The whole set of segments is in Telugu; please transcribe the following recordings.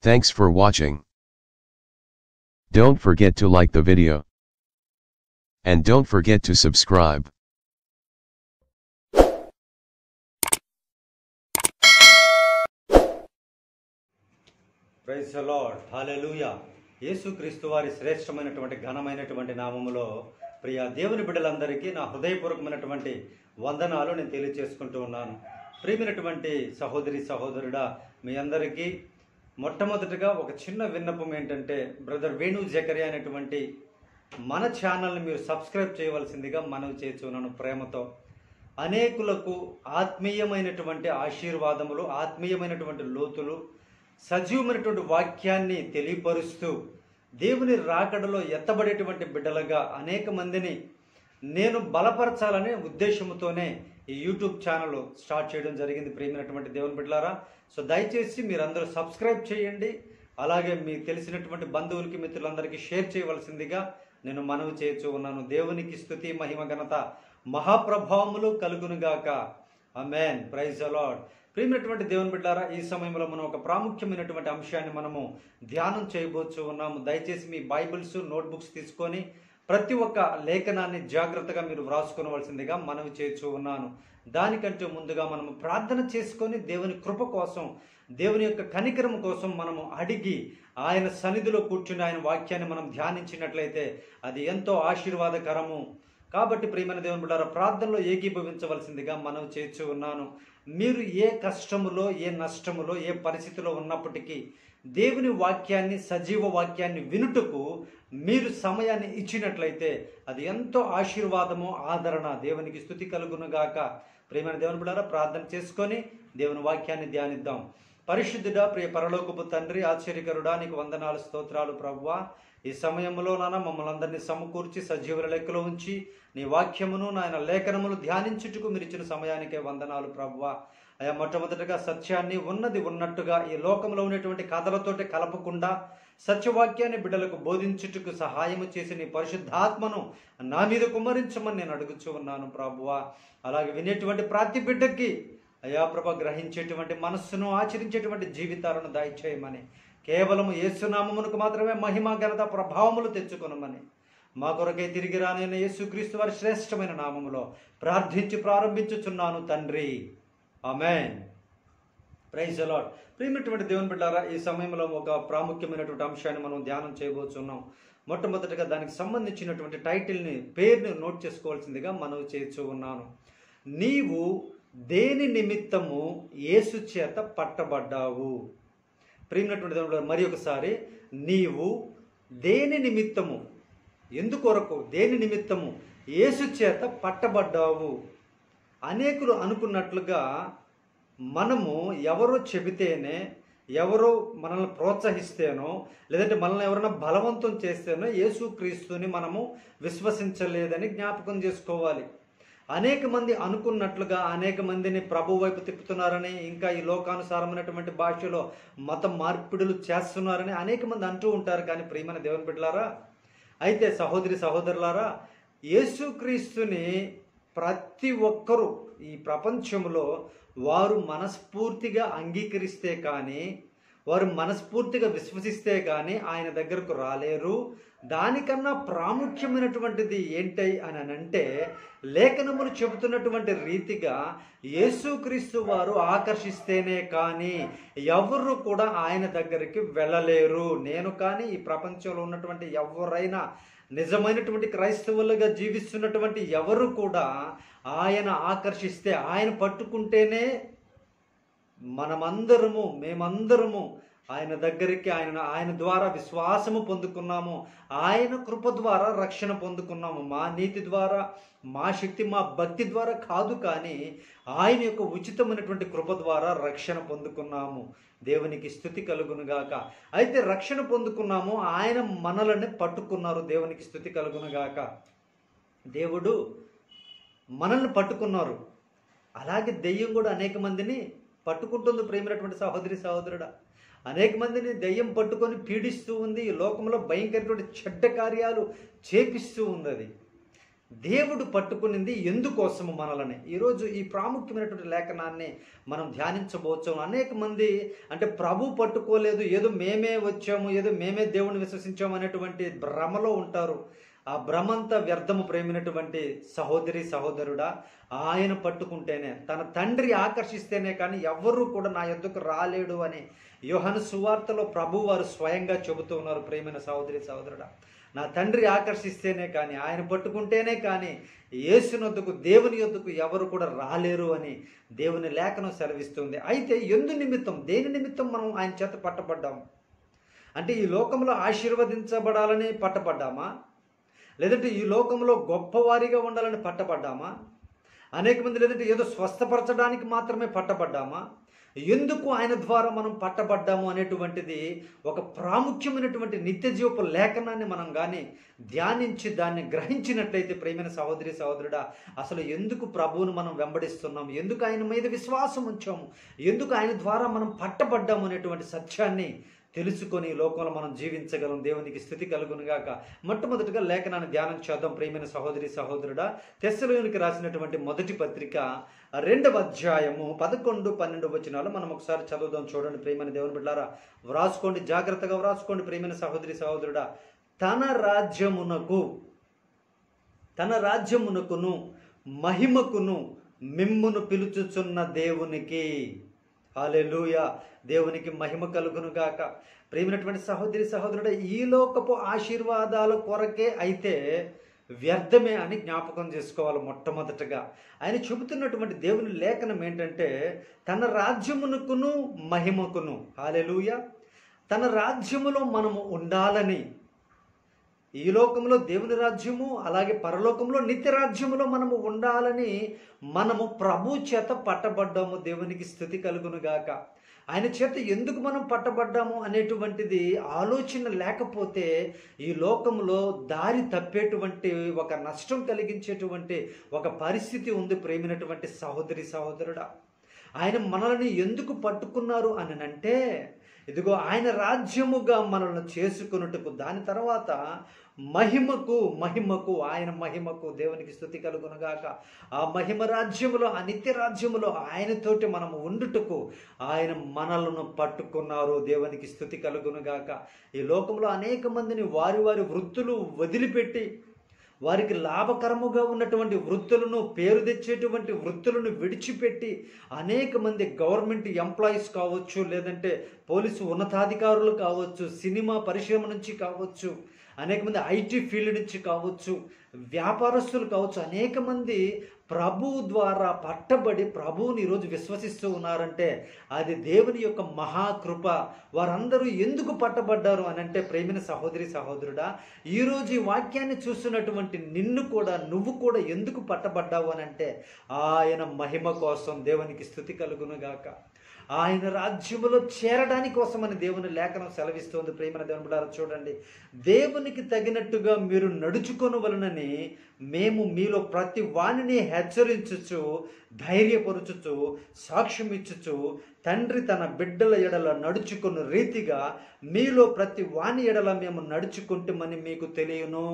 Thanks for watching. Don't forget to like the video. And don't forget to subscribe. Praise lord hallelujah యేసుక్రీస్తు వారి శ్రేష్టమైనటువంటి ఘనమైనటువంటి నామములో ప్రియ దేవుని బిడ్డలందరికీ నా హృదయపూర్వకమైనటువంటి వందనాలు నేను తెలియజేసుకుంటూ ఉన్నాను ప్రియమైనటువంటి సహోదరి సహోదరుడా మీ అందరికీ మొట్టమొదటిగా ఒక చిన్న విన్నపం ఏంటంటే బ్రదర్ వేణు జకరియా అనేటువంటి మన ఛానల్ని మీరు సబ్స్క్రైబ్ చేయవలసిందిగా మనవి చేస్తున్నాను ప్రేమతో అనేకులకు ఆత్మీయమైనటువంటి ఆశీర్వాదములు ఆత్మీయమైనటువంటి లోతులు సజీవమైనటువంటి వాక్యాన్ని తెలియపరుస్తూ దేవుని రాకడలో ఎత్తబడేటువంటి బిడ్డలుగా అనేక మందిని నేను బలపరచాలనే ఉద్దేశంతోనే ఈ యూట్యూబ్ ఛానల్ స్టార్ట్ చేయడం జరిగింది ప్రియమైనటువంటి దేవుని బిడ్డలారా సో దయచేసి మీరందరూ సబ్స్క్రైబ్ చేయండి అలాగే మీకు తెలిసినటువంటి బంధువులకి మిత్రులందరికీ షేర్ చేయవలసిందిగా నేను మనవి చేయొచ్చు ఉన్నాను దేవునికి స్థుతి మహిమ ఘనత మహాప్రభావములు కలుగునుగాక అమెన్ ప్రైజ్ అలాడ్ ప్రియమైనటువంటి దేవుని బిడ్డారా ఈ సమయంలో మనం ఒక ప్రాముఖ్యమైనటువంటి అంశాన్ని మనము ధ్యానం చేయబోచు ఉన్నాము దయచేసి మీ బైబిల్స్ నోట్బుక్స్ తీసుకొని ప్రతి ఒక్క లేఖనాన్ని జాగ్రత్తగా మీరు వ్రాసుకొనవలసిందిగా మనవి చేస్తూ ఉన్నాను దానికంటే ముందుగా మనము ప్రార్థన చేసుకొని దేవుని కృప కోసం దేవుని యొక్క కనికరం కోసం మనము అడిగి ఆయన సన్నిధిలో కూర్చుని ఆయన వాక్యాన్ని మనం ధ్యానించినట్లయితే అది ఎంతో ఆశీర్వాదకరము కాబట్టి ప్రియమైన దేవుని బిడ్డారా ప్రార్థనలో ఏకీభవించవలసిందిగా మనం చేర్చి ఉన్నాను మీరు ఏ కష్టములో ఏ నష్టములో ఏ పరిస్థితిలో ఉన్నప్పటికీ దేవుని వాక్యాన్ని సజీవ వాక్యాన్ని వినుటకు మీరు సమయాన్ని ఇచ్చినట్లయితే అది ఎంతో ఆశీర్వాదము ఆదరణ దేవునికి స్థుతి కలుగునుగాక ప్రియమైన దేవుని బిడ్డారా ప్రార్థన చేసుకొని దేవుని వాక్యాన్ని ధ్యానిద్దాం పరిశుద్ధుడా ప్రియ పరలోకపు తండ్రి ఆశ్చర్యకరుడా నీకు వందనాలు స్తోత్రాలు ప్రవ్వా ఈ సమయంలో నాన్న మమ్మల్ని అందరినీ సమకూర్చి సజీవుల లెక్కలో ఉంచి నీ వాక్యమును నాయన లేఖనములు ధ్యానించుటకు మీరు ఇచ్చిన సమయానికే వందనాలు ప్రవ్వా అయా మొట్టమొదటిగా సత్యాన్ని ఉన్నది ఉన్నట్టుగా ఈ లోకంలో ఉన్నటువంటి కథలతోటి కలపకుండా సత్యవాక్యాన్ని బిడ్డలకు బోధించుటకు సహాయము చేసి నీ పరిశుద్ధాత్మను నా మీద కుమ్మరించమని నేను అడుగుచూ ఉన్నాను ప్రభువా అలాగే వినేటువంటి ప్రతి బిడ్డకి అయా ప్రభ గ్రహించేటువంటి మనస్సును ఆచరించేటువంటి జీవితాలను దయచేయమని కేవలం యేసునామమునకు మాత్రమే మహిమ ఘనత ప్రభావములు తెచ్చుకొనమని మా కొరకై తిరిగి రానైన యేసుక్రీస్తు వారి శ్రేష్టమైన నామములో ప్రార్థించి ప్రారంభించుచున్నాను తండ్రి ఆమెన్ ప్రైజ్ అలాడ్ ప్రియమైనటువంటి దేవుని బిడ్డారా ఈ సమయంలో ఒక ప్రాముఖ్యమైనటువంటి అంశాన్ని మనం ధ్యానం చేయబోతున్నాం మొట్టమొదటిగా దానికి సంబంధించినటువంటి టైటిల్ని పేరుని నోట్ చేసుకోవాల్సిందిగా మనం చేస్తూ ఉన్నాను నీవు దేని నిమిత్తము యేసు చేత పట్టబడ్డావు ప్రియమైనటువంటి దేవుని బిడ్డారా, మరి ఒకసారి నీవు దేని నిమిత్తము ఎందుకొరకు దేని నిమిత్తము యేసు చేత పట్టబడ్డావు అనేకులు అనుకున్నట్లుగా మనము ఎవరో చెబితేనే ఎవరో మనల్ని ప్రోత్సహిస్తేనో లేదంటే మనల్ని ఎవరైనా బలవంతం చేస్తేనో యేసుక్రీస్తుని మనము విశ్వసించలేదని జ్ఞాపకం చేసుకోవాలి అనేక మంది అనుకున్నట్లుగా అనేక మందిని ప్రభు వైపు తిప్పుతున్నారని ఇంకా ఈ లోకానుసారమైనటువంటి భాషలో మత మార్పిడులు చేస్తున్నారని అనేక మంది అంటూ ఉంటారు కానీ ప్రియమైన దేవుని బిడ్డలారా అయితే సహోదరి సహోదరులారా యేసుక్రీస్తుని ప్రతి ఒక్కరూ ఈ ప్రపంచంలో వారు మనస్ఫూర్తిగా అంగీకరిస్తే కానీ వారు మనస్ఫూర్తిగా విశ్వసిస్తే కానీ ఆయన దగ్గరకు రాలేరు దానికన్నా ప్రాముఖ్యమైనటువంటిది ఏంటి అని అంటే లేఖనములు చెబుతున్నటువంటి రీతిగా యేసుక్రీస్తు వారు ఆకర్షిస్తేనే కానీ ఎవరు కూడా ఆయన దగ్గరికి వెళ్ళలేరు నేను కానీ ఈ ప్రపంచంలో ఉన్నటువంటి ఎవరైనా నిజమైనటువంటి క్రైస్తవులుగా జీవిస్తున్నటువంటి ఎవరు కూడా ఆయన ఆకర్షిస్తే ఆయన పట్టుకుంటేనే మనమందరము మేమందరము ఆయన దగ్గరికి ఆయన ఆయన ద్వారా విశ్వాసము పొందుకున్నాము ఆయన కృప ద్వారా రక్షణ పొందుకున్నాము మా నీతి ద్వారా మా శక్తి మా భక్తి ద్వారా కాదు కానీ ఆయన యొక్క ఉచితమైనటువంటి కృప ద్వారా రక్షణ పొందుకున్నాము దేవునికి స్థుతి కలుగునుగాక అయితే రక్షణ పొందుకున్నాము ఆయన మనలని పట్టుకున్నారు దేవునికి స్థుతి కలుగునుగాక దేవుడు మనల్ని పట్టుకున్నారు అలాగే దెయ్యం కూడా అనేక మందిని పట్టుకుంటుంది ప్రేమైనటువంటి సహోదరి సహోదరుడా అనేక మందిని దెయ్యం పట్టుకొని పీడిస్తూ ఉంది ఈ లోకంలో భయంకరటువంటి చెడ్డ కార్యాలు చేపిస్తూ ఉంది అది దేవుడు పట్టుకునింది ఎందుకోసము మనలని ఈరోజు ఈ ప్రాముఖ్యమైనటువంటి లేఖనాన్ని మనం ధ్యానించబోచ్చు అనేక మంది అంటే ప్రభు పట్టుకోలేదు ఏదో మేమే వచ్చాము ఏదో మేమే దేవుని విశ్వసించాము అనేటువంటి భ్రమలో ఉంటారు ఆ భ్రమంతా వ్యర్థము ప్రేమినటువంటి సహోదరి సహోదరుడా ఆయన పట్టుకుంటేనే తన తండ్రి ఆకర్షిస్తేనే కానీ ఎవ్వరూ కూడా నా యొద్దకు రాలేడు అని యోహను సువార్తలో ప్రభు వారు స్వయంగా చెబుతూ ఉన్నారు ప్రేమైన సహోదరి సహోదరుడా నా తండ్రి ఆకర్షిస్తేనే కానీ ఆయన పట్టుకుంటేనే కానీ యేసునొద్దకు దేవుని యొద్దకు ఎవరు కూడా రాలేరు అని దేవుని లేఖనం సెలవిస్తుంది అయితే ఎందు నిమిత్తం దేని నిమిత్తం మనం ఆయన చేత పట్టబడ్డాం అంటే ఈ లోకంలో ఆశీర్వదించబడాలని పట్టబడ్డామా లేదంటే ఈ లోకంలో గొప్పవారిగా ఉండాలని పట్టబడ్డామా అనేక మంది లేదంటే ఏదో స్వస్థపరచడానికి మాత్రమే పట్టబడ్డామా ఎందుకు ఆయన ద్వారా మనం పట్టబడ్డాము అనేటువంటిది ఒక ప్రాముఖ్యమైనటువంటి నిత్య జీవపు లేఖనాన్ని మనం కానీ ధ్యానించి దాన్ని గ్రహించినట్లయితే ప్రేమైన సహోదరి సహోదరుడా అసలు ఎందుకు ప్రభువును మనం వెంబడిస్తున్నాం ఎందుకు ఆయన మీద విశ్వాసం ఉంచాము ఎందుకు ఆయన ద్వారా మనం పట్టబడ్డాము అనేటువంటి సత్యాన్ని తెలుసుకొని ఈ లోకంలో మనం జీవించగలం దేవునికి స్థితి కలుగునుగాక మొట్టమొదటిగా లేఖనాన్ని ధ్యానం చేద్దాం ప్రేమైన సహోదరి సహోదరుడా తెస్సలోనికి రాసినటువంటి మొదటి పత్రిక రెండవ అధ్యాయము పదకొండు పన్నెండు వచనాలు మనం ఒకసారి చదువుదాం చూడండి ప్రేమైన దేవుని బిడ్డారా వ్రాసుకోండి జాగ్రత్తగా వ్రాసుకోండి ప్రేమైన సహోదరి సహోదరుడా తన రాజ్యమునకు తన రాజ్యమునకును మహిమకును మిమ్మును పిలుచుచున్న దేవునికి హాలెలూయ దేవునికి మహిమ కలుగును గాక ప్రేమైనటువంటి సహోదరి సహోదరుడు ఈ లోకపు ఆశీర్వాదాల కొరకే అయితే వ్యర్థమే అని జ్ఞాపకం చేసుకోవాలి మొట్టమొదటగా ఆయన చెబుతున్నటువంటి దేవుని లేఖనం ఏంటంటే తన రాజ్యమునకును మహిమకును హాలెలూయ తన రాజ్యములో మనము ఉండాలని ఈ లోకంలో దేవుని రాజ్యము అలాగే పరలోకంలో నిత్య రాజ్యములో మనము ఉండాలని మనము ప్రభు చేత పట్టబడ్డాము దేవునికి స్థుతి కలుగును గాక ఆయన చేత ఎందుకు మనం పట్టబడ్డాము అనేటువంటిది ఆలోచన లేకపోతే ఈ లోకంలో దారి తప్పేటువంటి ఒక నష్టం కలిగించేటువంటి ఒక పరిస్థితి ఉంది ప్రేమినటువంటి సహోదరి సహోదరుడా ఆయన మనల్ని ఎందుకు పట్టుకున్నారు అని అంటే ఇదిగో ఆయన రాజ్యముగా మనల్ని చేసుకున్నట్టుకు దాని తర్వాత మహిమకు మహిమకు ఆయన మహిమకు దేవునికి స్థుతి కలుగునుగాక ఆ మహిమ రాజ్యములో ఆ నిత్య రాజ్యములో ఆయనతోటి మనం ఉండుటకు ఆయన మనలను పట్టుకున్నారు దేవునికి స్థుతి కలుగునుగాక ఈ లోకంలో అనేక మందిని వారి వారి వృత్తులు వదిలిపెట్టి వారికి లాభకరముగా ఉన్నటువంటి వృత్తులను పేరు తెచ్చేటువంటి వృత్తులను విడిచిపెట్టి అనేక మంది గవర్నమెంట్ ఎంప్లాయీస్ కావచ్చు లేదంటే పోలీసు ఉన్నతాధికారులు కావచ్చు సినిమా పరిశ్రమ నుంచి కావచ్చు అనేక మంది ఐటీ ఫీల్డ్ నుంచి కావచ్చు వ్యాపారస్తులు కావచ్చు అనేక మంది ప్రభువు ద్వారా పట్టబడి ప్రభువుని ఈరోజు విశ్వసిస్తూ ఉన్నారంటే అది దేవుని యొక్క మహాకృప వారందరూ ఎందుకు పట్టబడ్డారు అని అంటే ప్రేమిన సహోదరి సహోదరుడా ఈరోజు ఈ వాక్యాన్ని చూస్తున్నటువంటి నిన్ను కూడా నువ్వు కూడా ఎందుకు పట్టబడ్డావు అని అంటే ఆయన మహిమ కోసం దేవునికి స్థుతి కలుగునుగాక ఆయన రాజ్యములో చేరడానికి కోసమని దేవుని లేఖనం సెలవిస్తోంది ప్రేమన దేవుని బిడ్డారా చూడండి దేవునికి తగినట్టుగా మీరు నడుచుకొనవలనని మేము మీలో ప్రతి వాణిని హెచ్చరించుచు ధైర్యపరుచుచు సాక్ష్యం ఇచ్చుచు తండ్రి తన బిడ్డల ఎడల నడుచుకున్న రీతిగా మీలో ప్రతి వాణి ఎడల మేము నడుచుకుంటామని మీకు తెలియను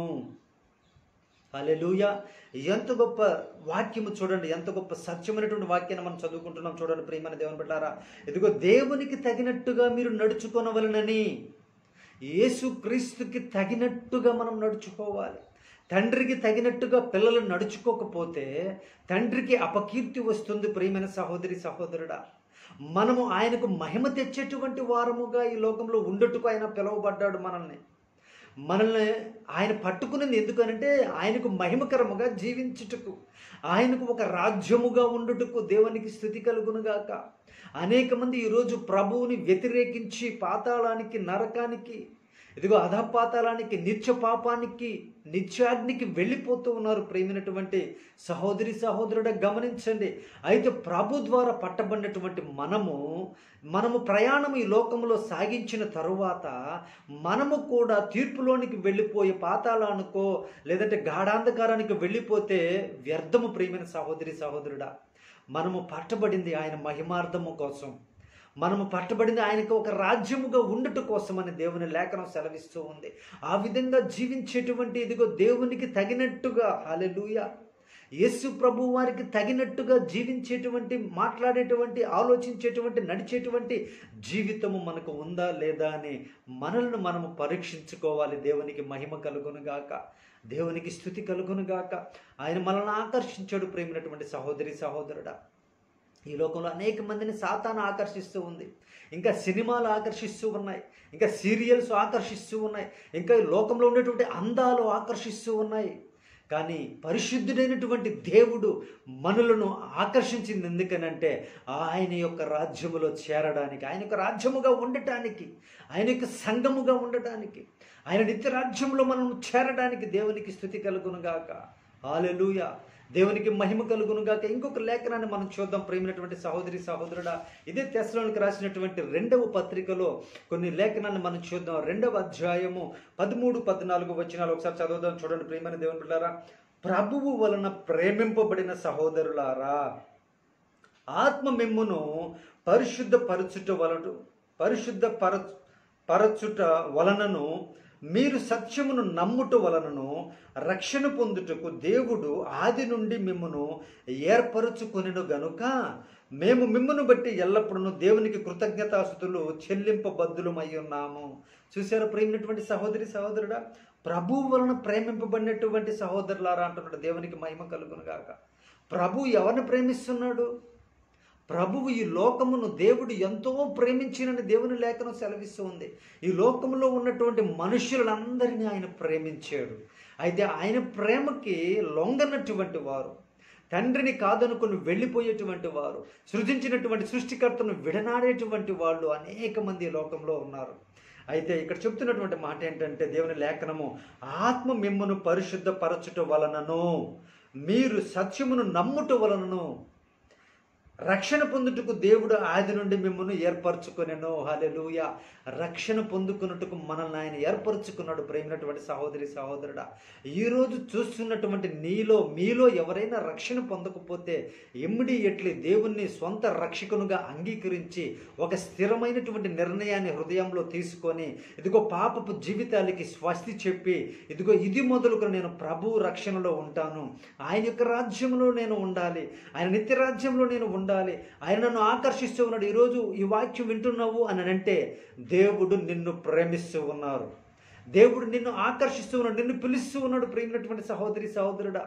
అలెలుయ ఎంత గొప్ప వాక్యము చూడండి ఎంత గొప్ప సత్యమైనటువంటి వాక్యాన్ని మనం చదువుకుంటున్నాం చూడండి ప్రియమైన దేవుని బిడ్డారా ఇదిగో దేవునికి తగినట్టుగా మీరు నడుచుకొనవలనని యేసు క్రీస్తుకి తగినట్టుగా మనం నడుచుకోవాలి తండ్రికి తగినట్టుగా పిల్లలు నడుచుకోకపోతే తండ్రికి అపకీర్తి వస్తుంది ప్రియమైన సహోదరి సహోదరుడా మనము ఆయనకు మహిమ తెచ్చేటువంటి వారముగా ఈ లోకంలో ఉండటుకు ఆయన పిలువబడ్డాడు మనల్ని మనల్ని ఆయన పట్టుకున్నది ఎందుకనంటే ఆయనకు మహిమకరముగా జీవించుటకు ఆయనకు ఒక రాజ్యముగా ఉండుటకు దేవునికి స్థితి కలుగునుగాక అనేక మంది ఈరోజు ప్రభువుని వ్యతిరేకించి పాతాళానికి నరకానికి ఇదిగో అధపాతాళానికి నిత్య పాపానికి నిత్యాగ్నికి వెళ్ళిపోతూ ఉన్నారు ప్రేమినటువంటి సహోదరి సహోదరుడ గమనించండి అయితే ప్రభు ద్వారా పట్టబడినటువంటి మనము మనము ప్రయాణం ఈ లోకంలో సాగించిన తరువాత మనము కూడా తీర్పులోనికి వెళ్ళిపోయి పాతాళానికో లేదంటే గాఢాంధకారానికి వెళ్ళిపోతే వ్యర్థము ప్రేమైన సహోదరి సహోదరుడా మనము పట్టబడింది ఆయన మహిమార్థము కోసం మనము పట్టబడింది ఆయనకు ఒక రాజ్యముగా ఉండుట కోసమని దేవుని లేఖనం సెలవిస్తూ ఉంది ఆ విధంగా జీవించేటువంటి ఇదిగో దేవునికి తగినట్టుగా హల్లెలూయా యేసు ప్రభు వారికి తగినట్టుగా జీవించేటువంటి మాట్లాడేటువంటి ఆలోచించేటువంటి నడిచేటువంటి జీవితము మనకు ఉందా లేదా అని మనల్ని మనము పరీక్షించుకోవాలి దేవునికి మహిమ కలుగునుగాక దేవునికి స్థుతి కలుగునుగాక ఆయన మనల్ని ఆకర్షించాడు ప్రేమినటువంటి సహోదరి సహోదరుడా ఈ లోకంలో అనేక మందిని సాతాను ఆకర్షిస్తూ ఉంది ఇంకా సినిమాలు ఆకర్షిస్తూ ఉన్నాయి ఇంకా సీరియల్స్ ఆకర్షిస్తూ ఉన్నాయి ఇంకా ఈ లోకంలో ఉండేటువంటి అందాలు ఆకర్షిస్తూ ఉన్నాయి కానీ పరిశుద్ధుడైనటువంటి దేవుడు మనులను ఆకర్షించింది ఎందుకనంటే ఆయన యొక్క రాజ్యములో చేరడానికి ఆయన యొక్క రాజ్యముగా ఉండటానికి ఆయన యొక్క సంఘముగా ఉండటానికి ఆయన నిత్య రాజ్యంలో మనం చేరడానికి దేవునికి స్థుతి కలుగునుగాక హాలెలూయా దేవునికి మహిమ కలుగునుగాక ఇంకొక లేఖనాన్ని మనం చూద్దాం ప్రేమైనటువంటి సహోదరి సహోదరుడా ఇదే తెశలోనికి రాసినటువంటి రెండవ పత్రికలో కొన్ని లేఖనాన్ని మనం చూద్దాం రెండవ అధ్యాయము పదమూడు పద్నాలుగు వచనాలు ఒకసారి చదువుదాం చూడండి ప్రేమైన దేవుని పిల్లారా ప్రభువు వలన ప్రేమింపబడిన సహోదరులారా ఆత్మ మిమ్మును పరిశుద్ధ పరచుట వలన పరిశుద్ధ పర పరచుట వలనను మీరు సత్యమును నమ్ముట వలనను రక్షణ పొందుటకు దేవుడు ఆది నుండి మిమ్మును ఏర్పరచుకొనిను గనుక మేము మిమ్మును బట్టి ఎల్లప్పుడూ దేవునికి కృతజ్ఞతాస్థుతులు చెల్లింపబద్దులమై ఉన్నాము చూసారా ప్రేమినటువంటి సహోదరి సహోదరుడా ప్రభు వలన ప్రేమింపబడినటువంటి సహోదరులారా అంటున్నాడు దేవునికి మహిమ కలుగును గాక ప్రభు ఎవరిని ప్రేమిస్తున్నాడు ప్రభువు ఈ లోకమును దేవుడు ఎంతో ప్రేమించినని దేవుని లేఖనం సెలవిస్తూ ఉంది ఈ లోకంలో ఉన్నటువంటి మనుషులందరినీ ఆయన ప్రేమించాడు అయితే ఆయన ప్రేమకి లొంగనటువంటి వారు తండ్రిని కాదనుకుని వెళ్ళిపోయేటువంటి వారు సృజించినటువంటి సృష్టికర్తను విడనాడేటువంటి వాళ్ళు అనేక మంది ఈ లోకంలో ఉన్నారు అయితే ఇక్కడ చెప్తున్నటువంటి మాట ఏంటంటే దేవుని లేఖనము ఆత్మ మిమ్మును పరిశుద్ధ పరచుట వలనను మీరు సత్యమును నమ్ముట వలనను రక్షణ పొందుటకు దేవుడు ఆది నుండి మిమ్మల్ని ఏర్పరచుకునేను హలెలూయ రక్షణ పొందుకున్నట్టుకు మనల్ని ఆయన ఏర్పరచుకున్నాడు ప్రేమినటువంటి సహోదరి సహోదరుడా ఈరోజు చూస్తున్నటువంటి నీలో మీలో ఎవరైనా రక్షణ పొందకపోతే ఇమ్మీడియట్లీ దేవుణ్ణి సొంత రక్షకునుగా అంగీకరించి ఒక స్థిరమైనటువంటి నిర్ణయాన్ని హృదయంలో తీసుకొని ఇదిగో పాపపు జీవితాలకి స్వస్తి చెప్పి ఇదిగో ఇది మొదలుకొని నేను ప్రభు రక్షణలో ఉంటాను ఆయన యొక్క రాజ్యంలో నేను ఉండాలి ఆయన నిత్య రాజ్యంలో నేను ఉండాలి ఆయన నన్ను ఆకర్షిస్తూ ఉన్నాడు ఈరోజు ఈ వాక్యం వింటున్నావు అని అంటే దేవుడు నిన్ను ప్రేమిస్తూ ఉన్నారు దేవుడు నిన్ను ఆకర్షిస్తూ ఉన్నాడు నిన్ను పిలుస్తూ ఉన్నాడు ప్రేమినటువంటి సహోదరి సహోదరుడా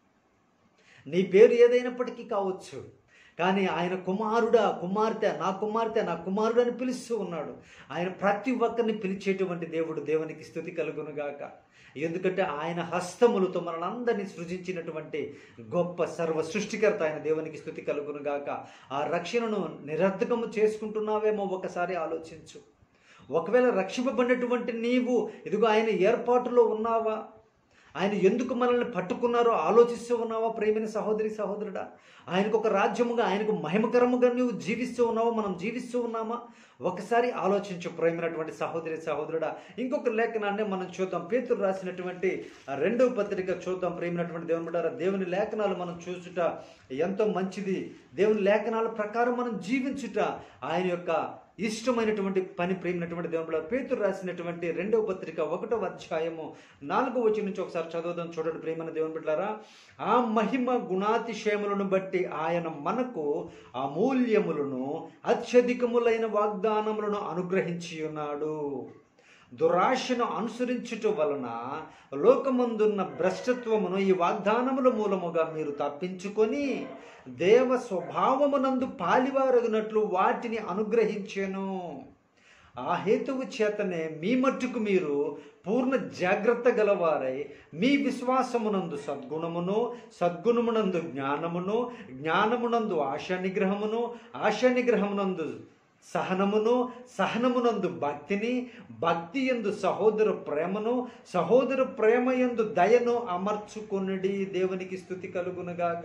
నీ పేరు ఏదైనప్పటికీ కావచ్చు కానీ ఆయన కుమారుడా కుమార్తె నా కుమార్తె నా కుమారుడు అని పిలుస్తూ ఉన్నాడు ఆయన ప్రతి ఒక్కరిని పిలిచేటువంటి దేవుడు దేవునికి స్థుతి కలుగునుగాక ఎందుకంటే ఆయన హస్తములతో మనలందరినీ సృజించినటువంటి గొప్ప సర్వ సృష్టికర్త ఆయన దేవునికి స్థుతి కలుగునుగాక ఆ రక్షణను నిరర్ధకము చేసుకుంటున్నావేమో ఒకసారి ఆలోచించు ఒకవేళ రక్షింపబడినటువంటి నీవు ఇదిగో ఆయన ఏర్పాటులో ఉన్నావా ఆయన ఎందుకు మనల్ని పట్టుకున్నారో ఆలోచిస్తూ ఉన్నావా ప్రేమైన సహోదరి సహోదరుడా ఆయనకు ఒక రాజ్యముగా ఆయనకు మహిమకరముగా నువ్వు జీవిస్తూ ఉన్నావా మనం జీవిస్తూ ఉన్నామా ఒకసారి ఆలోచించు ప్రేమైనటువంటి సహోదరి సహోదరుడా ఇంకొక లేఖనాన్ని మనం చూద్దాం పేతురు రాసినటువంటి ఆ రెండవ పత్రిక చూద్దాం ప్రేమైనటువంటి దేవుని బిడ్డారా దేవుని లేఖనాలు మనం చూసుట ఎంతో మంచిది దేవుని లేఖనాల ప్రకారం మనం జీవించుట ఆయన యొక్క ఇష్టమైనటువంటి పని ప్రేమినటువంటి దేవుని పేతురు రాసినటువంటి రెండవ పత్రిక ఒకటవ అధ్యాయము నాలుగో వచ్చి నుంచి ఒకసారి చదవదాం చూడండి ప్రేమైన దేవుని బిడ్డారా ఆ మహిమ గుణాతిశయములను బట్టి ఆయన మనకు అమూల్యములను అత్యధికములైన వాగ్దానములను అనుగ్రహించి ఉన్నాడు దురాశను అనుసరించుట వలన లోకమందున్న భ్రష్టత్వమును ఈ వాగ్దానముల మూలముగా మీరు తప్పించుకొని దేవ స్వభావమునందు పాలివారగినట్లు వాటిని అనుగ్రహించెను ఆ హేతువు చేతనే మీ మట్టుకు మీరు పూర్ణ జాగ్రత్త గలవారై మీ విశ్వాసమునందు సద్గుణమును సద్గుణమునందు జ్ఞానమును జ్ఞానమునందు ఆశా నిగ్రహమును ఆశా నిగ్రహమునందు సహనమును సహనమునందు భక్తిని భక్తి ఎందు సహోదర ప్రేమను సహోదర ప్రేమ ఎందు దయను అమర్చుకొనుడి దేవునికి స్థుతి కలుగునుగాక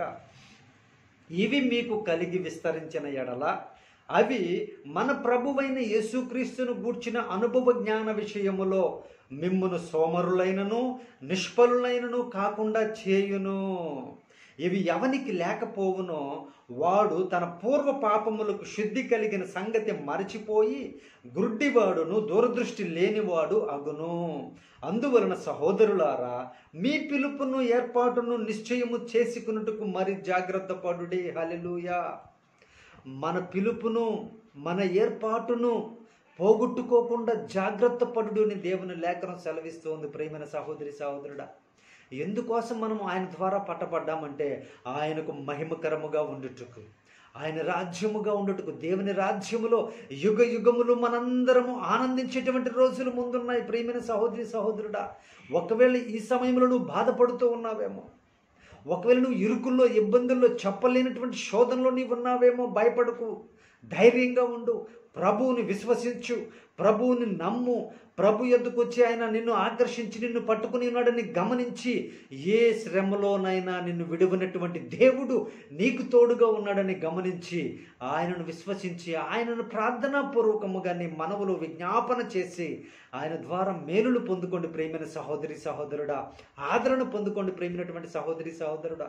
ఇవి మీకు కలిగి విస్తరించిన ఎడల అవి మన ప్రభువైన యేసుక్రీస్తును గూర్చిన అనుభవ జ్ఞాన విషయములో మిమ్మును సోమరులైనను నిష్ఫలులైనను కాకుండా చేయును ఇవి ఎవనికి లేకపోవునో వాడు తన పూర్వ పాపములకు శుద్ధి కలిగిన సంగతి మరచిపోయి గుడ్డివాడును దూరదృష్టి లేనివాడు అగును అందువలన సహోదరులారా మీ పిలుపును ఏర్పాటును నిశ్చయము చేసుకున్నట్టుకు మరి జాగ్రత్త పడుడి హల్లెలూయా మన పిలుపును మన ఏర్పాటును పోగొట్టుకోకుండా జాగ్రత్త పడుడు అని దేవుని లేఖనం సెలవిస్తోంది ప్రేమైన సహోదరి సహోదరుడా ఎందుకోసం మనం ఆయన ద్వారా పట్టబడ్డామంటే ఆయనకు మహిమకరముగా ఉండుటకు ఆయన రాజ్యముగా ఉండుటకు దేవుని రాజ్యములో యుగ యుగములు మనందరము ఆనందించేటువంటి రోజులు ముందున్నాయి ప్రియమైన సహోదరి సహోదరుడా ఒకవేళ ఈ సమయంలో నువ్వు బాధపడుతూ ఉన్నావేమో ఒకవేళ నువ్వు ఇరుకుల్లో ఇబ్బందుల్లో చెప్పలేనటువంటి శోధనలో నీవు ఉన్నావేమో భయపడకు ధైర్యంగా ఉండు ప్రభువుని విశ్వసించు ప్రభువుని నమ్ము ప్రభు ఎద్దుకు వచ్చి ఆయన నిన్ను ఆకర్షించి నిన్ను పట్టుకుని ఉన్నాడని గమనించి ఏ శ్రమలోనైనా నిన్ను విడువనటువంటి దేవుడు నీకు తోడుగా ఉన్నాడని గమనించి ఆయనను విశ్వసించి ఆయనను ప్రార్థనాపూర్వకముగా నీ మనవులు విజ్ఞాపన చేసి ఆయన ద్వారా మేలులు పొందుకోండి ప్రేమైన సహోదరి సహోదరుడా ఆదరణ పొందుకోండి ప్రేమైనటువంటి సహోదరి సహోదరుడా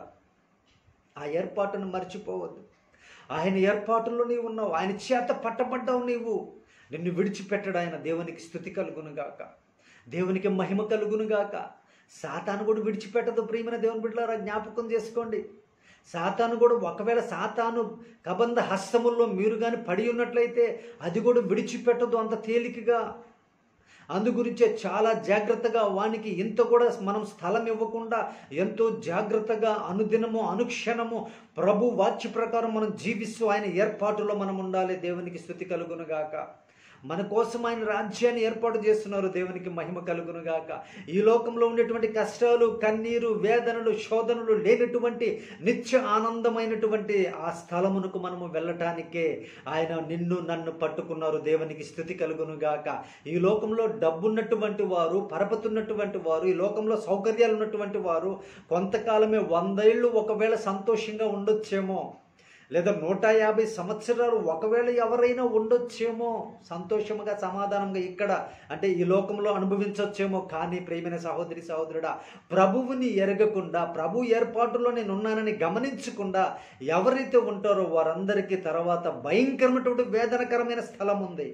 ఆ ఏర్పాటును మర్చిపోవద్దు ఆయన ఏర్పాటులో నీవు ఉన్నావు ఆయన చేత పట్టబడ్డావు నీవు నిన్ను విడిచిపెట్టడు ఆయన దేవునికి స్థుతి కలుగునుగాక దేవునికి మహిమ కలుగునుగాక సాతాను కూడా విడిచిపెట్టదు ప్రియమైన దేవుని బిడ్డలారా జ్ఞాపకం చేసుకోండి సాతాను కూడా ఒకవేళ సాతాను కబంధ హస్తముల్లో మీరు కానీ పడి ఉన్నట్లయితే అది కూడా విడిచిపెట్టదు అంత తేలికగా అందు గురించే చాలా జాగ్రత్తగా వానికి ఇంత కూడా మనం స్థలం ఇవ్వకుండా ఎంతో జాగ్రత్తగా అనుదినము అనుక్షణము ప్రభు వాక్య ప్రకారం మనం జీవిస్తూ ఆయన ఏర్పాటులో మనం ఉండాలి దేవునికి స్థుతి కలుగునుగాక మన కోసం ఆయన రాజ్యాన్ని ఏర్పాటు చేస్తున్నారు దేవునికి మహిమ కలుగునుగాక ఈ లోకంలో ఉండేటువంటి కష్టాలు కన్నీరు వేదనలు శోధనలు లేనటువంటి నిత్య ఆనందమైనటువంటి ఆ స్థలమునకు మనము వెళ్ళటానికే ఆయన నిన్ను నన్ను పట్టుకున్నారు దేవునికి స్థుతి కలుగునుగాక ఈ లోకంలో డబ్బున్నటువంటి వారు పరపతున్నటువంటి వారు ఈ లోకంలో సౌకర్యాలు ఉన్నటువంటి వారు కొంతకాలమే వందేళ్ళు ఒకవేళ సంతోషంగా ఉండొచ్చేమో లేదా నూట యాభై సంవత్సరాలు ఒకవేళ ఎవరైనా ఉండొచ్చేమో సంతోషముగా సమాధానంగా ఇక్కడ అంటే ఈ లోకంలో అనుభవించవచ్చేమో కానీ ప్రేమైన సహోదరి సహోదరుడా ప్రభువుని ఎరగకుండా ప్రభు ఏర్పాటులో నేను ఉన్నానని గమనించకుండా ఎవరైతే ఉంటారో వారందరికీ తర్వాత భయంకరమైనటువంటి వేదనకరమైన స్థలం ఉంది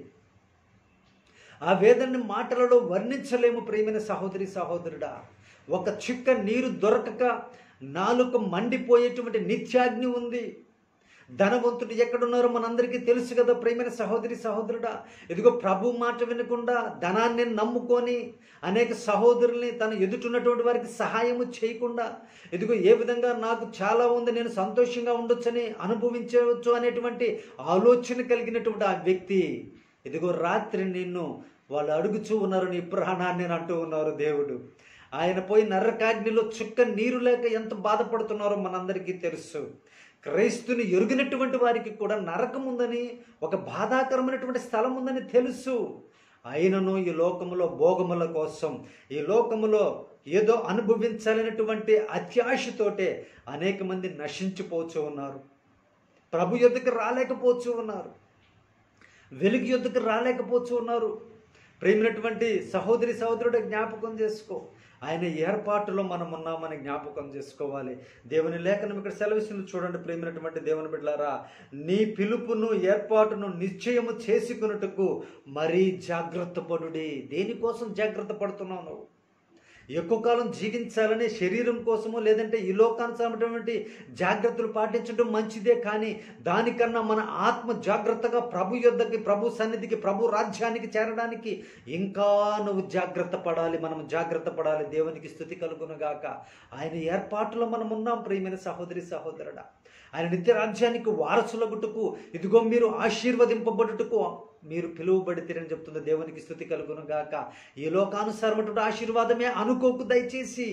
ఆ వేదనని మాటలలో వర్ణించలేము ప్రేమైన సహోదరి సహోదరుడా ఒక చుక్క నీరు దొరకక నాలుక మండిపోయేటువంటి నిత్యాగ్ని ఉంది ధనవంతుడు ఎక్కడున్నారో మనందరికీ తెలుసు కదా ప్రేమైన సహోదరి సహోదరుడా ఇదిగో ప్రభు మాట వినకుండా ధనాన్ని నమ్ముకొని అనేక సహోదరుల్ని తన ఎదుటున్నటువంటి వారికి సహాయము చేయకుండా ఇదిగో ఏ విధంగా నాకు చాలా ఉంది నేను సంతోషంగా ఉండొచ్చని అనుభవించవచ్చు అనేటువంటి ఆలోచన కలిగినటువంటి ఆ వ్యక్తి ఇదిగో రాత్రి నిన్ను వాళ్ళు అడుగుచూ ఉన్నారు నీ ప్రాణాన్ని అని అంటూ ఉన్నారు దేవుడు ఆయన పోయి నరకాగ్నిలో చుక్క నీరు లేక ఎంత బాధపడుతున్నారో మనందరికీ తెలుసు క్రైస్తుని ఎరుగినటువంటి వారికి కూడా నరకం ఉందని ఒక బాధాకరమైనటువంటి స్థలం ఉందని తెలుసు అయినను ఈ లోకములో భోగముల కోసం ఈ లోకములో ఏదో అనుభవించాలనేటువంటి అత్యాశతోటే అనేక మంది నశించిపోతూ ఉన్నారు ప్రభు యొద్దకు రాలేకపోతూ ఉన్నారు వెలుగు యొద్దకు రాలేకపోతూ ఉన్నారు ప్రేమినటువంటి సహోదరి సహోదరుడు జ్ఞాపకం చేసుకో ఆయన ఏర్పాటులో మనం ఉన్నామని జ్ఞాపకం చేసుకోవాలి దేవుని లేఖనం ఇక్కడ సెలవిస్తుంది చూడండి ప్రేమినటువంటి దేవుని బిడ్డలారా నీ పిలుపును ఏర్పాటును నిశ్చయము చేసుకున్నట్టుకు మరీ జాగ్రత్త పడుడి దేనికోసం జాగ్రత్త పడుతున్నావు నువ్వు ఎక్కువ కాలం జీవించాలనే శరీరం కోసమో లేదంటే ఈ లోకానుసరమైనటువంటి జాగ్రత్తలు పాటించడం మంచిదే కానీ దానికన్నా మన ఆత్మ జాగ్రత్తగా ప్రభు యొద్దకి ప్రభు సన్నిధికి ప్రభు రాజ్యానికి చేరడానికి ఇంకా నువ్వు జాగ్రత్త పడాలి మనం జాగ్రత్త పడాలి దేవునికి స్థుతి కలుగునుగాక ఆయన ఏర్పాటులో మనం ఉన్నాం ప్రియమైన సహోదరి సహోదరుడా ఆయన నిత్య రాజ్యానికి వారసులగుటకు ఇదిగో మీరు ఆశీర్వదింపబడుటకు మీరు పిలువబడితేరని చెప్తుంది దేవునికి స్థుతి కలుగును గాక ఈ లోకానుసారమైనటువంటి ఆశీర్వాదమే అనుకోకు దయచేసి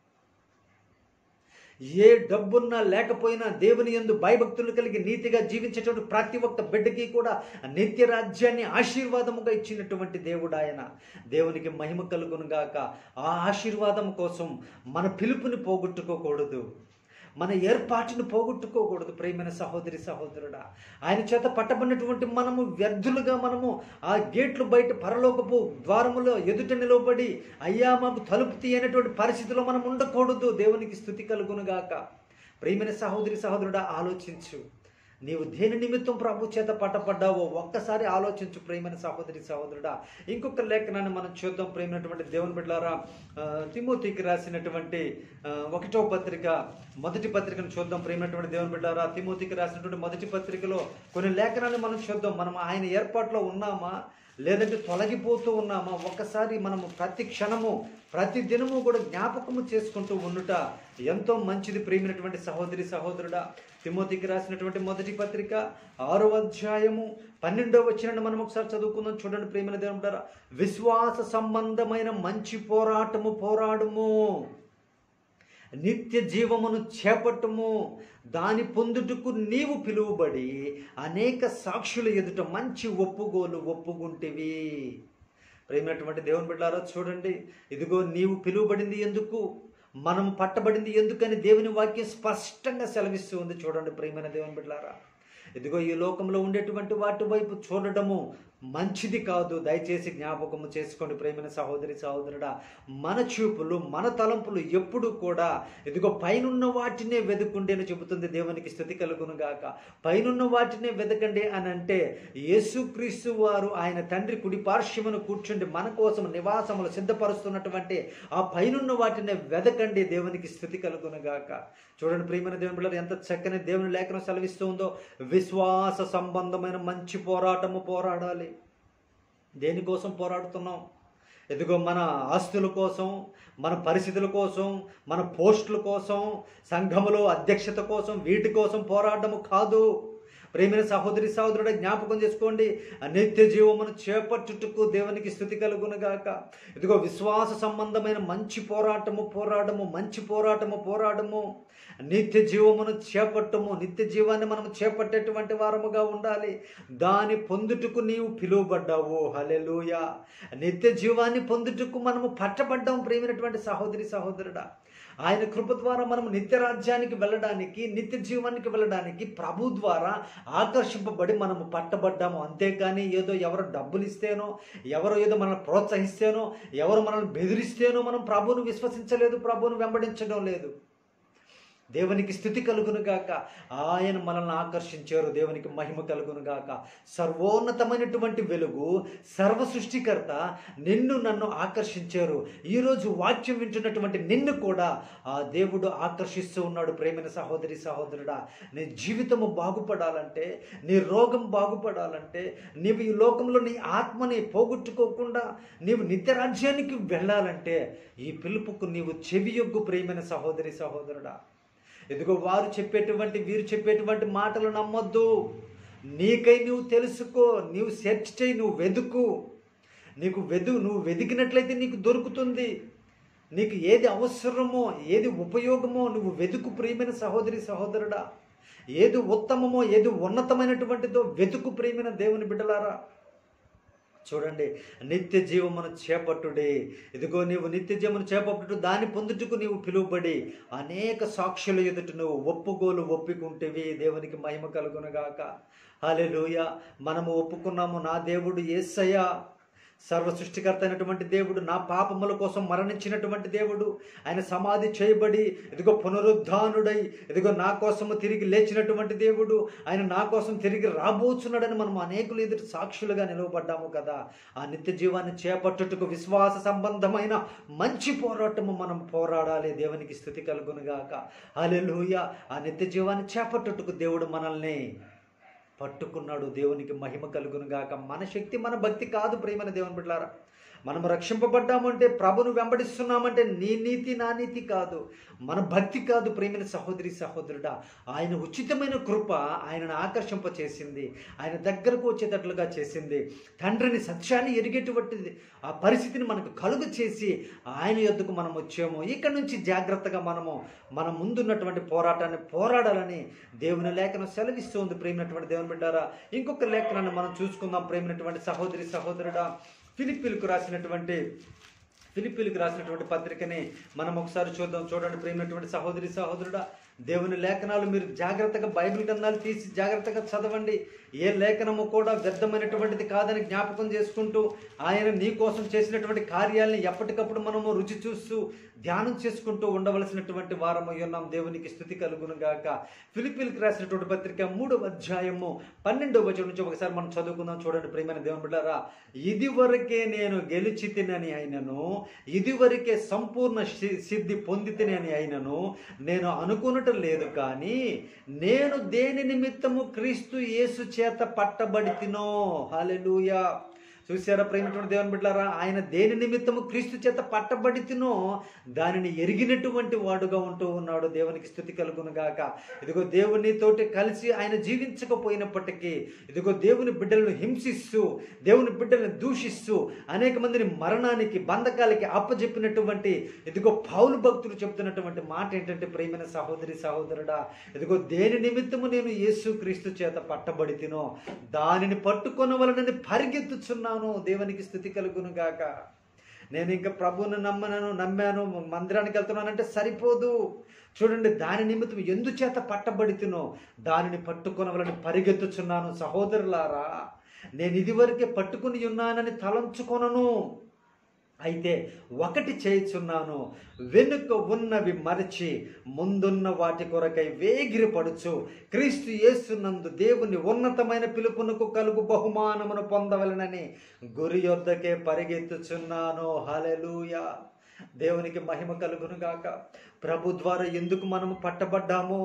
ఏ డబ్బున్నా లేకపోయినా దేవుని యందు భయభక్తులు కలిగి నీతిగా జీవించేటువంటి ప్రతి ఒక్క బిడ్డకి కూడా నిత్య రాజ్యాన్ని ఆశీర్వాదముగా ఇచ్చినటువంటి దేవుడు ఆయన దేవునికి మహిమ కలుగును గాక ఆ ఆశీర్వాదం కోసం మన పిలుపుని పోగొట్టుకోకూడదు మన ఏర్పాటును పోగొట్టుకోకూడదు ప్రేమైన సహోదరి సహోదరుడా ఆయన చేత పట్టబడినటువంటి మనము వ్యర్థులుగా మనము ఆ గేట్లు బయట పరలోకపు ద్వారములో ఎదుట నిలవబడి అయ్యా మాకు తలుపు తీయనటువంటి పరిస్థితిలో మనం ఉండకూడదు దేవునికి స్థుతి కలుగునుగాక ప్రియమైన సహోదరి సహోదరుడా ఆలోచించు నీవు దేని నిమిత్తం ప్రభు చేత పట్టపడ్డావో ఒక్కసారి ఆలోచించు ప్రేమైన సహోదరి సహోదరుడా ఇంకొక లేఖనాన్ని మనం చూద్దాం ప్రేమైనటువంటి దేవుని బిడ్డారా తిమోతికి రాసినటువంటి ఆ, ఒకటో పత్రిక మొదటి పత్రికను చూద్దాం ప్రేమైనటువంటి దేవుని బిడ్డారా తిమోతికి రాసినటువంటి మొదటి పత్రికలో కొన్ని లేఖనాన్ని మనం చూద్దాం మనం ఆయన ఏర్పాట్లో ఉన్నామా లేదంటే తొలగిపోతూ ఉన్నామా ఒక్కసారి మనము ప్రతి క్షణము ప్రతి దినము కూడా జ్ఞాపకము చేసుకుంటూ ఉండుట ఎంతో మంచిది ప్రియమైనటువంటి సహోదరి సహోదరుడా తిమోతికి రాసినటువంటి మొదటి పత్రిక ఆరో అధ్యాయము పన్నెండవ వచ్చిన మనం ఒకసారి చదువుకుందాం చూడండి ప్రియమైన దేవుడారా విశ్వాస సంబంధమైన మంచి పోరాటము పోరాడము నిత్య జీవమును చేపట్టుము దాని పొందుటకు నీవు పిలువబడి అనేక సాక్షుల ఎదుట మంచి ఒప్పుగోలు ఒప్పుకుంటేవి ప్రేమైనటువంటి దేవుని బిడ్డారా చూడండి ఇదిగో నీవు పిలువబడింది ఎందుకు మనం పట్టబడింది ఎందుకని దేవుని వాక్యం స్పష్టంగా సెలవిస్తూ ఉంది చూడండి ప్రియమైన దేవుని బిడ్డారా ఇదిగో ఈ లోకంలో ఉండేటువంటి వాటి వైపు చూడడము మంచిది కాదు దయచేసి జ్ఞాపకము చేసుకోండి ప్రేమైన సహోదరి సహోదరుడా మన చూపులు మన తలంపులు ఎప్పుడు కూడా ఇదిగో పైనున్న వాటినే వెతుకుండి అని చెబుతుంది దేవునికి స్థుతి కలుగును గాక పైనున్న వాటినే వెతకండి అని అంటే యేసుక్రీస్తు వారు ఆయన తండ్రి కుడి పార్శ్వమును కూర్చుండి మన కోసం నివాసములు సిద్ధపరుస్తున్నటువంటి ఆ పైనున్న వాటినే వెదకండి దేవునికి స్థుతి కలుగును గాక చూడండి ప్రియమైన దేవుని బిడ్డలు ఎంత చక్కని దేవుని లేఖనం సెలవిస్తూ ఉందో విశ్వాస సంబంధమైన మంచి పోరాటము పోరాడాలి దేనికోసం పోరాడుతున్నాం ఎదుగో మన ఆస్తుల కోసం మన పరిస్థితుల కోసం మన పోస్టుల కోసం సంఘములో అధ్యక్షత కోసం వీటి కోసం పోరాడము కాదు ప్రేమైన సహోదరి సహోదరుడు జ్ఞాపకం చేసుకోండి నిత్య జీవమును చేపట్టుటకు దేవునికి స్థుతి కలుగునుగాక ఇదిగో విశ్వాస సంబంధమైన మంచి పోరాటము పోరాటము మంచి పోరాటము పోరాటము నిత్య జీవమును చేపట్టము నిత్య జీవాన్ని మనం చేపట్టేటువంటి వారముగా ఉండాలి దాని పొందుటకు నీవు పిలువబడ్డావు హలెలూయ నిత్య జీవాన్ని పొందుటకు మనము పట్టబడ్డాం ప్రేమైనటువంటి సహోదరి సహోదరుడా ఆయన కృప ద్వారా మనం నిత్య రాజ్యానికి వెళ్ళడానికి నిత్య జీవానికి వెళ్ళడానికి ప్రభు ద్వారా ఆకర్షింపబడి మనము పట్టబడ్డాము అంతేకాని ఏదో ఎవరు డబ్బులు ఇస్తేనో ఎవరో ఏదో మనల్ని ప్రోత్సహిస్తేనో ఎవరు మనల్ని బెదిరిస్తేనో మనం ప్రభువును విశ్వసించలేదు ప్రభువును వెంబడించడం లేదు దేవునికి స్థుతి కలుగును గాక ఆయన మనల్ని ఆకర్షించారు దేవునికి మహిమ కలుగును గాక సర్వోన్నతమైనటువంటి వెలుగు సర్వ సృష్టికర్త నిన్ను నన్ను ఆకర్షించారు ఈరోజు వాక్యం వింటున్నటువంటి నిన్ను కూడా ఆ దేవుడు ఆకర్షిస్తూ ఉన్నాడు ప్రేమైన సహోదరి సహోదరుడా నీ జీవితము బాగుపడాలంటే నీ రోగం బాగుపడాలంటే నీవు ఈ లోకంలో నీ ఆత్మని పోగొట్టుకోకుండా నీవు నిత్యరాజ్యానికి వెళ్ళాలంటే ఈ పిలుపుకు నీవు చెవియొగ్గు ప్రేమైన సహోదరి సహోదరుడా ఇదిగో వారు చెప్పేటువంటి వీరు చెప్పేటువంటి మాటలు నమ్మొద్దు నీకై నువ్వు తెలుసుకో నీవు సెర్చ్ చేయి నువ్వు వెతుకు నీకు వెదు నువ్వు వెతికినట్లయితే నీకు దొరుకుతుంది నీకు ఏది అవసరమో ఏది ఉపయోగమో నువ్వు వెతుకు ప్రియమైన సహోదరి సహోదరుడా ఏది ఉత్తమమో ఏది ఉన్నతమైనటువంటిదో వెతుకు ప్రియమైన దేవుని బిడ్డలారా చూడండి నిత్య జీవమును చేపట్టుడి ఇదిగో నీవు నిత్య జీవమును చేపట్టుడు దాని పొందుటకు నీవు పిలువబడి అనేక సాక్షుల ఎదుట నువ్వు ఒప్పుకోలు ఒప్పుకుంటేవి దేవునికి మహిమ కలుగునుగాక హల్లెలూయ మనము ఒప్పుకున్నాము నా దేవుడు యేసయ్య సర్వ సృష్టికర్త అయినటువంటి దేవుడు నా పాపముల కోసం మరణించినటువంటి దేవుడు ఆయన సమాధి చేయబడి ఇదిగో పునరుద్ధానుడై ఇదిగో నా కోసము తిరిగి లేచినటువంటి దేవుడు ఆయన నా కోసం తిరిగి రాబోచున్నాడని మనం అనేకులు ఎదుటి సాక్షులుగా నిలవబడ్డాము కదా ఆ నిత్య జీవాన్ని చేపట్టుటకు విశ్వాస సంబంధమైన మంచి పోరాటము మనం పోరాడాలి దేవునికి స్థుతి కలుగునుగాక హల్లెలూయా ఆ నిత్య జీవాన్ని చేపట్టుటకు దేవుడు మనల్ని పట్టుకున్నాడు దేవునికి మహిమ కలుగును గాక మన శక్తి మన భక్తి కాదు ప్రేమైన దేవుని బిడ్డారా మనం రక్షింపబడ్డామంటే ప్రభును వెంబడిస్తున్నామంటే నీ నీతి నా నీతి కాదు మన భక్తి కాదు ప్రేమైన సహోదరి సహోదరుడా ఆయన ఉచితమైన కృప ఆయనను ఆకర్షింప చేసింది ఆయన దగ్గరకు వచ్చేటట్లుగా చేసింది తండ్రిని సత్యాన్ని ఎరిగేటువంటిది ఆ పరిస్థితిని మనకు కలుగు చేసి ఆయన యొద్దకు మనం వచ్చాము ఇక్కడ నుంచి జాగ్రత్తగా మనము మన ముందున్నటువంటి పోరాటాన్ని పోరాడాలని దేవుని లేఖనం సెలవిస్తూ ఉంది ప్రేమైనటువంటి దేవుని బిడ్డారా ఇంకొక లేఖనాన్ని మనం చూసుకుందాం ప్రేమైనటువంటి సహోదరి సహోదరుడా ఫిలిప్పీలకు రాసినటువంటి ఫిలిప్పీలకు రాసినటువంటి పత్రికని మనం ఒకసారి చూద్దాం చూడండి ప్రేమైనటువంటి సహోదరి సహోదరుడా దేవుని లేఖనాలు మీరు జాగ్రత్తగా బైబిల్ గ్రంథాలు తీసి జాగ్రత్తగా చదవండి ఏ లేఖనము కూడా వ్యర్థమైనటువంటిది కాదని జ్ఞాపకం చేసుకుంటూ ఆయన నీ కోసం చేసినటువంటి కార్యాలని ఎప్పటికప్పుడు మనము రుచి చూస్తూ ధ్యానం చేసుకుంటూ ఉండవలసినటువంటి వారమై ఉన్నాం దేవునికి స్థుతి కలుగును గాక ఫిలిపిల్కి రాసినటువంటి పత్రిక మూడవ అధ్యాయము పన్నెండవ వచనం నుంచి ఒకసారి మనం చదువుకుందాం చూడండి ప్రియమైన దేవుని బిడ్డారా ఇది వరకే నేను గెలిచి తినని అయినను ఇది వరకే సంపూర్ణ సి- సిద్ధి పొంది తినని అయినను నేను అనుకునటం లేదు కానీ నేను దేని నిమిత్తము క్రీస్తు యేసు చేత పట్టబడి తినో హాలెలూయా చూసారా ప్రేమటువంటి దేవుని బిడ్డారా ఆయన దేని నిమిత్తము క్రీస్తు చేత పట్టబడి తినో దానిని ఎరిగినటువంటి వాడుగా ఉంటూ ఉన్నాడు దేవునికి స్థుతి కలుగును గాక ఇదిగో దేవుని తోటి కలిసి ఆయన జీవించకపోయినప్పటికీ ఇదిగో దేవుని బిడ్డలను హింసిస్తూ దేవుని బిడ్డలను దూషిస్తూ అనేక మందిని మరణానికి బంధకాలకి అప్పజెప్పినటువంటి ఇదిగో పౌలు భక్తులు చెప్తున్నటువంటి మాట ఏంటంటే ప్రేమైన సహోదరి సహోదరుడా ఇదిగో దేని నిమిత్తము నేను యేసు క్రీస్తు చేత పట్టబడి తినో దానిని పట్టుకొనవలనని పరిగెత్తుచున్నాను దేవునికి స్థుతి కలుగును గాక నేను ఇంకా ప్రభువుని నమ్మనను నమ్మాను మందిరానికి వెళ్తున్నానంటే సరిపోదు చూడండి దాని నిమిత్తం ఎందుచేత పట్టబడి తినో దానిని పట్టుకొనవలని పరిగెత్తుచున్నాను సహోదరులారా నేను ఇదివరకే పట్టుకుని ఉన్నానని తలంచుకొనను అయితే ఒకటి చేయుచున్నాను వెనుక ఉన్నవి మరచి ముందున్న వాటి కొరకై వేగిరపడుచు క్రీస్తు యేసునందు దేవుని ఉన్నతమైన పిలుపునకు కలుగు బహుమానమును పొందవలనని గురి యొద్దకే పరిగెత్తుచున్నాను హలెలూయా దేవునికి మహిమ కలుగును గాక ప్రభు ద్వారా ఎందుకు మనము పట్టబడ్డామో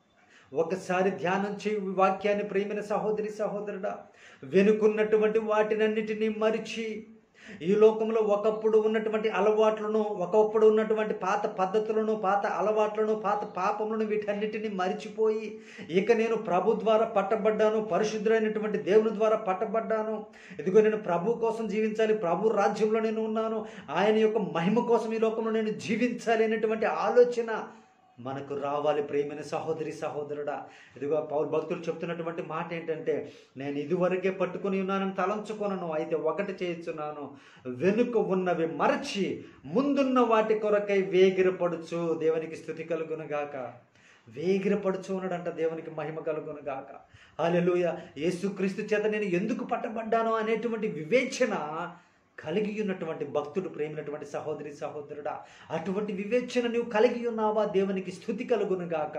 ఒకసారి ధ్యానం చేయి ఈ వాక్యాన్ని ప్రేమిన సహోదరి సహోదరుడా వెనుకున్నటువంటి వాటినన్నిటినీ మరిచి ఈ లోకంలో ఒకప్పుడు ఉన్నటువంటి అలవాట్లను ఒకప్పుడు ఉన్నటువంటి పాత పద్ధతులను పాత అలవాట్లను పాత పాపములను వీటన్నిటిని మరిచిపోయి ఇక నేను ప్రభు ద్వారా పట్టబడ్డాను పరిశుద్ధుడైనటువంటి దేవుని ద్వారా పట్టబడ్డాను ఇదిగో నేను ప్రభు కోసం జీవించాలి ప్రభు రాజ్యంలో నేను ఉన్నాను ఆయన యొక్క మహిమ కోసం ఈ లోకంలో నేను జీవించాలి అనేటువంటి ఆలోచన మనకు రావాలి ప్రేమైన సహోదరి సహోదరుడా ఇదిగో పౌరు భక్తులు చెప్తున్నటువంటి మాట ఏంటంటే నేను ఇదివరకే పట్టుకుని ఉన్నానని తలంచుకొనను అయితే ఒకటి చేయుచున్నాను వెనుక ఉన్నవి మరచి ముందున్న వాటి కొరకై వేగిరపడుచు దేవునికి స్థుతి కలుగును గాక వేగిరపడుచు ఉన్నాడంట దేవునికి మహిమ కలుగును గాక హల్లెలూయా యేసుక్రీస్తు చేత నేను ఎందుకు పట్టబడ్డాను అనేటువంటి వివేచన కలిగి ఉన్నటువంటి భక్తుడు ప్రేమినటువంటి సహోదరి సహోదరుడా అటువంటి వివేచన నువ్వు కలిగి ఉన్నావా దేవునికి స్థుతి కలుగును గాక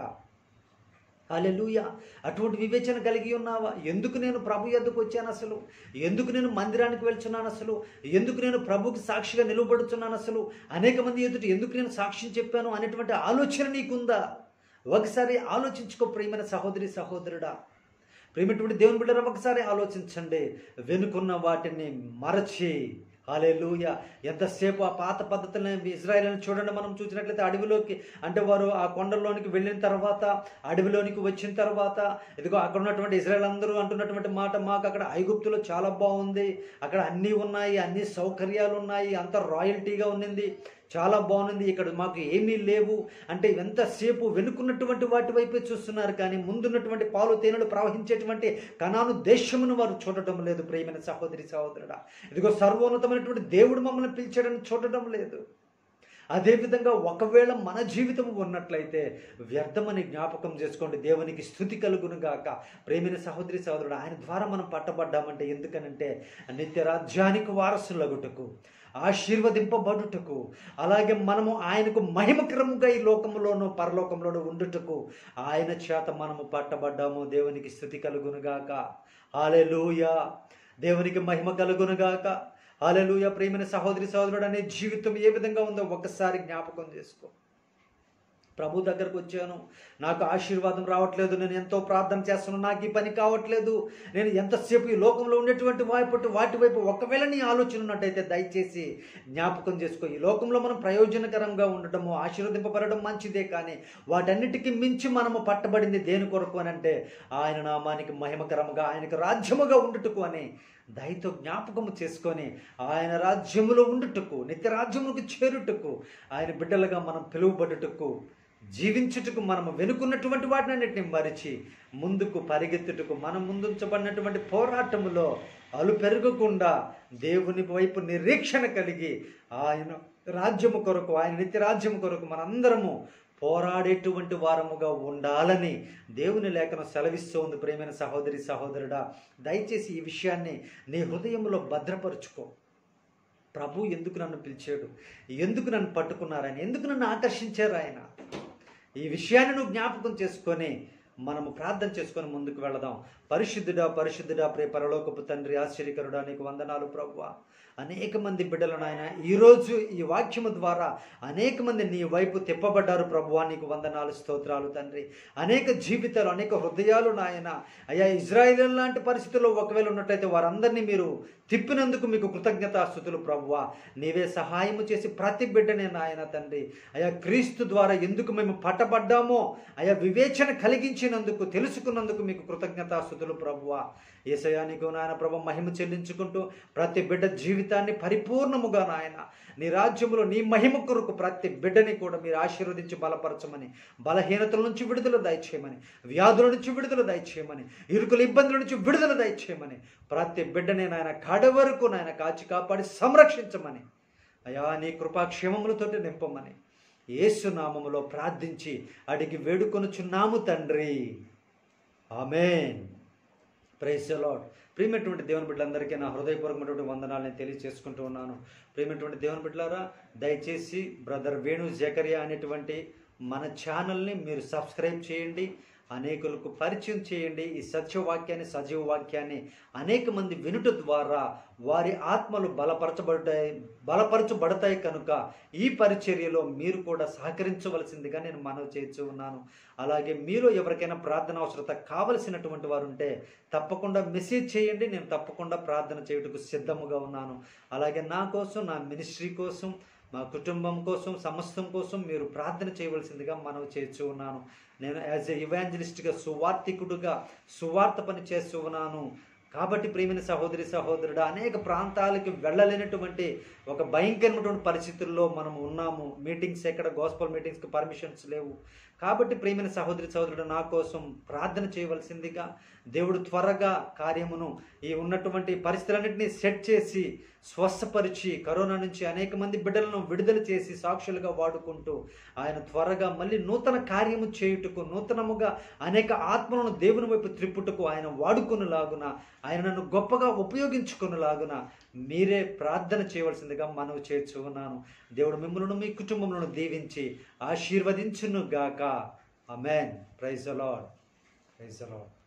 అలెలుయ అటువంటి వివేచన కలిగి ఉన్నావా ఎందుకు నేను ప్రభు యొద్దకు వచ్చాను అసలు ఎందుకు నేను మందిరానికి వెళ్తున్నాను అసలు ఎందుకు నేను ప్రభుకి సాక్షిగా నిలబడుతున్నాను అసలు అనేక మంది ఎదుటి ఎందుకు నేను సాక్ష్యం చెప్పాను అనేటువంటి ఆలోచన నీకుందా ఒకసారి ఆలోచించుకో ప్రియమైన సహోదరి సహోదరుడా ప్రేమటువంటి దేవుని బిడ్డరా ఒకసారి ఆలోచించండి వెనుకున్న వాటిని మరచి హాలేలుయ ఎంతసేపు ఆ పాత పద్ధతులను ఇజ్రాయల్ని చూడండి మనం చూసినట్లయితే అడవిలోకి అంటే వారు ఆ కొండల్లోనికి వెళ్ళిన తర్వాత అడవిలోనికి వచ్చిన తర్వాత ఇదిగో అక్కడ ఉన్నటువంటి ఇజ్రాయల్ అందరూ అంటున్నటువంటి మాట మాకు అక్కడ ఐగుప్తులో చాలా బాగుంది అక్కడ అన్నీ ఉన్నాయి అన్ని సౌకర్యాలు ఉన్నాయి అంత రాయల్టీగా ఉన్నింది చాలా బాగుంది ఇక్కడ మాకు ఏమీ లేవు అంటే ఎంతసేపు వెనుకున్నటువంటి వాటి వైపే చూస్తున్నారు కానీ ముందున్నటువంటి పాలు తేనెలు ప్రవహించేటువంటి కణాను దేశమును వారు చూడటం లేదు ప్రేమైన సహోదరి సహోదరుడా ఇదిగో సర్వోన్నతమైనటువంటి దేవుడు మమ్మల్ని పిలిచాడని చూడటం లేదు అదేవిధంగా ఒకవేళ మన జీవితం ఉన్నట్లయితే వ్యర్థమని జ్ఞాపకం చేసుకోండి దేవునికి స్థుతి కలుగును గాక ప్రేమైన సహోదరి సహోదరుడు ఆయన ద్వారా మనం పట్టబడ్డామంటే ఎందుకనంటే నిత్య రాజ్యానికి వారసులగుటకు ఆశీర్వదింపబడుటకు అలాగే మనము ఆయనకు మహిమకరముగా ఈ లోకంలోనూ పరలోకంలోనూ ఉండుటకు ఆయన చేత మనము పట్టబడ్డాము దేవునికి స్థుతి కలుగునుగాక హాలెలూయా దేవునికి మహిమ కలుగునుగాక హాలెలూయా ప్రేమైన సహోదరి సహోదరుడు అనే జీవితం ఏ విధంగా ఉందో ఒక్కసారి జ్ఞాపకం చేసుకో ప్రభు దగ్గరకు వచ్చాను నాకు ఆశీర్వాదం రావట్లేదు నేను ఎంతో ప్రార్థన చేస్తున్నాను నాకు ఈ పని కావట్లేదు నేను ఎంతసేపు ఈ లోకంలో ఉండేటువంటి వైపు వాటి వైపు ఒకవేళ నీ ఆలోచన ఉన్నట్టయితే దయచేసి జ్ఞాపకం చేసుకో ఈ లోకంలో మనం ప్రయోజనకరంగా ఉండటము ఆశీర్వదింపబడడం మంచిదే కానీ వాటన్నిటికీ మించి మనము పట్టబడింది దేని కొరకు అని అంటే ఆయన నామానికి మహిమకరముగా ఆయనకు రాజ్యముగా ఉండుటకు అని దయతో జ్ఞాపకము చేసుకొని ఆయన రాజ్యములో ఉండుటకు నిత్య రాజ్యములకు చేరుటకు ఆయన బిడ్డలుగా మనం పిలువబడుటకు జీవించుటకు మనము వెనుకున్నటువంటి వాటినన్నిటిని మరిచి ముందుకు పరిగెత్తుటకు మనం ముందుంచబడినటువంటి పోరాటములో అలు పెరగకుండా దేవుని వైపు నిరీక్షణ కలిగి ఆయన రాజ్యము కొరకు ఆయన నిత్య రాజ్యము కొరకు మనందరము పోరాడేటువంటి వారముగా ఉండాలని దేవుని లేఖనం సెలవిస్తూ ఉంది ప్రేమైన సహోదరి సహోదరుడా దయచేసి ఈ విషయాన్ని నీ హృదయంలో భద్రపరుచుకో ప్రభు ఎందుకు నన్ను పిలిచాడు ఎందుకు నన్ను పట్టుకున్నారు ఆయన ఎందుకు నన్ను ఆకర్షించారు ఆయన ఈ విషయాన్ని నువ్వు జ్ఞాపకం చేసుకొని మనము ప్రార్థన చేసుకొని ముందుకు వెళదాం పరిశుద్ధుడా పరిశుద్ధుడా ప్రే పరలోకపు తండ్రి ఆశ్చర్యకరుడా నీకు వందనాలు ప్రభువా అనేక మంది బిడ్డలను ఆయన ఈరోజు ఈ వాక్యము ద్వారా అనేక మంది నీ వైపు తిప్పబడ్డారు ప్రభువా నీకు వందనాలు స్తోత్రాలు తండ్రి అనేక జీవితాలు అనేక హృదయాలు నాయన అయ్యా ఇజ్రాయిల్ లాంటి పరిస్థితుల్లో ఒకవేళ ఉన్నట్టయితే వారందరినీ మీరు తిప్పినందుకు మీకు కృతజ్ఞతాస్థుతులు ప్రభువా నీవే సహాయము చేసి ప్రతి బిడ్డనే నాయన తండ్రి అయా క్రీస్తు ద్వారా ఎందుకు మేము పట్టబడ్డామో అయా వివేచన కలిగించినందుకు తెలుసుకున్నందుకు మీకు కృతజ్ఞతాస్థుతులు ప్రభువా ఏసయా నీకు నాయన ప్రభు మహిమ చెల్లించుకుంటూ ప్రతి బిడ్డ జీవితాన్ని పరిపూర్ణముగా నాయన నీ రాజ్యములో నీ మహిమ కొరకు ప్రతి బిడ్డని కూడా మీరు ఆశీర్వదించి బలపరచమని బలహీనతల నుంచి విడుదల దయచేయమని వ్యాధుల నుంచి విడుదల దయచేయమని ఇరుకుల ఇబ్బందుల నుంచి విడుదల దయచేయమని ప్రతి బిడ్డని నాయన కడ వరకు నాయన కాచి కాపాడి సంరక్షించమని అయా నీ కృపాక్షేమములతోటి నింపమని యేసు నామములో ప్రార్థించి అడిగి వేడుకొనుచున్నాము తండ్రి ఆమెన్ ప్రైజ్ లాడ్ ప్రియమైనటువంటి దేవుని బిడ్డలందరికీ నా హృదయపూర్వకమైనటువంటి వందనాలని తెలియజేసుకుంటూ ఉన్నాను ప్రియమైనటువంటి దేవుని బిడ్డలారా దయచేసి బ్రదర్ వేణు జకరియా అనేటువంటి మన ఛానల్ని మీరు సబ్స్క్రైబ్ చేయండి అనేకులకు పరిచయం చేయండి ఈ సత్యవాక్యాన్ని సజీవ వాక్యాన్ని అనేక మంది వినుట ద్వారా వారి ఆత్మలు బలపరచబడతాయి బలపరచబడతాయి కనుక ఈ పరిచర్యలో మీరు కూడా సహకరించవలసిందిగా నేను మనవి చేస్తూ ఉన్నాను అలాగే మీరు ఎవరికైనా ప్రార్థన అవసరత కావలసినటువంటి వారు ఉంటే తప్పకుండా మెసేజ్ చేయండి నేను తప్పకుండా ప్రార్థన చేయుటకు సిద్ధముగా ఉన్నాను అలాగే నా కోసం నా మినిస్ట్రీ కోసం మా కుటుంబం కోసం సమస్తం కోసం మీరు ప్రార్థన చేయవలసిందిగా మనవి చేస్తూ ఉన్నాను నేను యాజ్ ఎ ఇవాంజలిస్ట్గా సువార్థికుడుగా సువార్త పని చేస్తూ ఉన్నాను కాబట్టి ప్రియమైన సహోదరి సహోదరుడు అనేక ప్రాంతాలకు వెళ్ళలేనటువంటి ఒక భయంకరమైనటువంటి పరిస్థితుల్లో మనం ఉన్నాము మీటింగ్స్ ఎక్కడ గోస్పల్ మీటింగ్స్కి పర్మిషన్స్ లేవు కాబట్టి ప్రియమైన సహోదరి సహోదరుడు నా కోసం ప్రార్థన చేయవలసిందిగా దేవుడు త్వరగా కార్యమును ఈ ఉన్నటువంటి పరిస్థితులన్నింటినీ సెట్ చేసి స్వస్థపరిచి కరోనా నుంచి అనేక మంది బిడ్డలను విడుదల చేసి సాక్షులుగా వాడుకుంటూ ఆయన త్వరగా మళ్ళీ నూతన కార్యము చేయుటకు నూతనముగా అనేక ఆత్మలను దేవుని వైపు త్రిప్పుటకు ఆయన వాడుకునేలాగున ఆయన నన్ను గొప్పగా ఉపయోగించుకునేలాగున మీరే ప్రార్థన చేయవలసిందిగా మనవి చేర్చు ఉన్నాను దేవుడు మిమ్మల్ని మీ కుటుంబములను దీవించి ఆశీర్వదించును గాక అమెన్ ప్రైజ్ అలాడ్ ప్రైజ్ అలాడ్